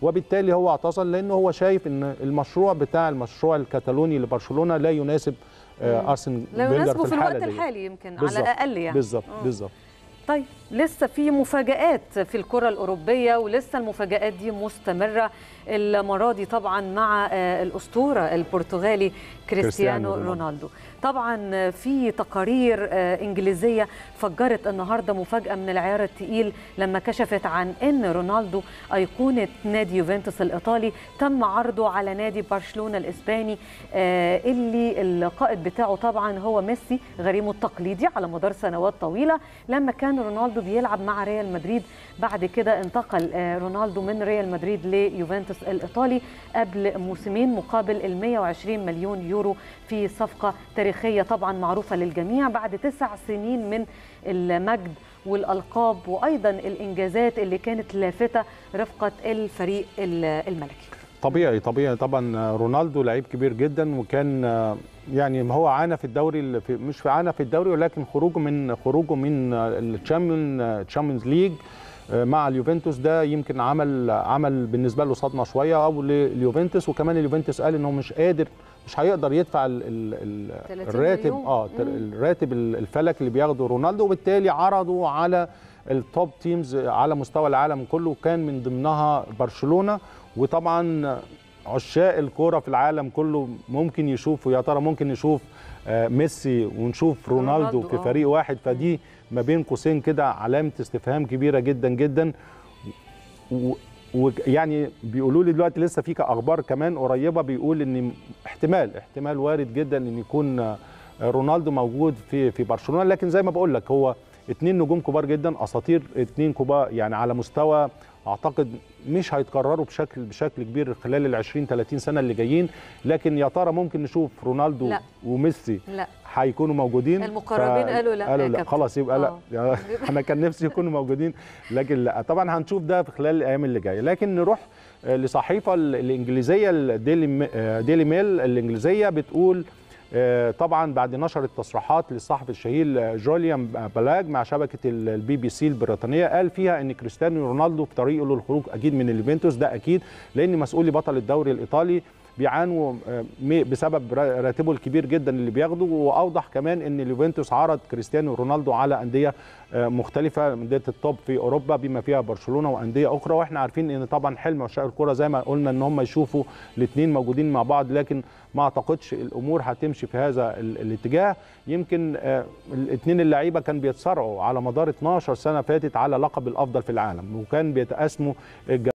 وبالتالي هو اعتزل لانه هو شايف ان المشروع بتاع المشروع الكتالوني لبرشلونه لا يناسب آه، ارسن لا فينجر يناسبه في في الوقت الحاله دي الحالي يمكن على بالظبط، الاقل يعني بالظبط آه. بالظبط طيب لسه في مفاجآت في الكرة الأوروبية ولسه المفاجآت دي مستمرة المرة دي طبعا مع آه، الأسطورة البرتغالي كريستيانو كريستيانو رونالدو. رونالدو طبعا في تقارير آه، إنجليزية فجرت النهاردة مفاجأة من العيار التقيل لما كشفت عن أن رونالدو أيقونة نادي يوفنتوس الإيطالي تم عرضه على نادي برشلونة الإسباني آه، اللي القائد بتاعه طبعا هو ميسي غريمه التقليدي على مدار سنوات طويلة لما كان رونالدو بيلعب مع ريال مدريد بعد كده انتقل آه، رونالدو من ريال مدريد ليوفنتوس الإيطالي قبل موسمين مقابل ال 120 مليون يورو في صفقة تاريخية طبعا معروفة للجميع بعد تسع سنين من المجد والألقاب وأيضا الإنجازات اللي كانت لافتة رفقة الفريق ال- الملكي طبيعي طبيعي طبعا رونالدو لعيب كبير جدا وكان آه، يعني هو عانى في الدوري ال- في مش في عانى في الدوري ولكن خروجه من خروجه من الشامبيون تشامبيونز ليج مع اليوفنتوس ده يمكن عمل عمل بالنسبه له صدمه شويه او لليوفنتوس وكمان اليوفنتوس قال انه مش قادر مش هيقدر يدفع ال ال ال 30 الراتب مليون. اه مم. الراتب الفلك اللي بياخده رونالدو وبالتالي عرضوا على التوب تيمز على مستوى العالم كله كان من ضمنها برشلونه وطبعا عشاق الكوره في العالم كله ممكن يشوفوا يا ترى ممكن نشوف آه، ميسي ونشوف رونالدو رونالدو، في آه. فريق واحد فدي ما بين قوسين كده علامه استفهام كبيره جدا جدا و- ويعني بيقولوا لي دلوقتي لسه في اخبار كمان قريبه بيقول ان احتمال احتمال وارد جدا ان يكون آه، رونالدو موجود في في برشلونه لكن زي ما بقول لك هو اتنين نجوم كبار جدا اساطير اتنين كبار يعني على مستوى اعتقد مش هيتكرروا بشكل بشكل كبير خلال ال 20 30 سنه اللي جايين لكن يا ترى ممكن نشوف رونالدو لا. وميسي لا هيكونوا موجودين المقربين قالوا لا قالوا يا لا كابتن. خلاص يبقى لا آه. يعني انا كان نفسي يكونوا موجودين لكن لا طبعا هنشوف ده في خلال الايام اللي جايه لكن نروح آه، لصحيفه ال- الانجليزيه الديلي م- آه، ديلي ميل الانجليزيه بتقول آه، طبعا بعد نشر التصريحات للصحفي الشهير آه، جوليان بلاج مع شبكه ال- البي بي سي البريطانيه قال فيها ان كريستيانو رونالدو في طريقه للخروج اكيد من اليوفنتوس ده اكيد لان مسؤولي بطل الدوري الايطالي بيعانوا آه، م- بسبب را- راتبه الكبير جدا اللي بياخده واوضح كمان ان اليوفنتوس عرض كريستيانو رونالدو على انديه آه، مختلفه انديه التوب في اوروبا بما فيها برشلونه وانديه اخرى واحنا عارفين ان طبعا حلم عشاق الكره زي ما قلنا ان هم يشوفوا الاثنين موجودين مع بعض لكن ما اعتقدش الامور هتمشي في هذا ال- الاتجاه يمكن الاثنين اللعيبه كان بيتصارعوا على مدار 12 سنه فاتت على لقب الافضل في العالم وكان بيتقاسموا الج-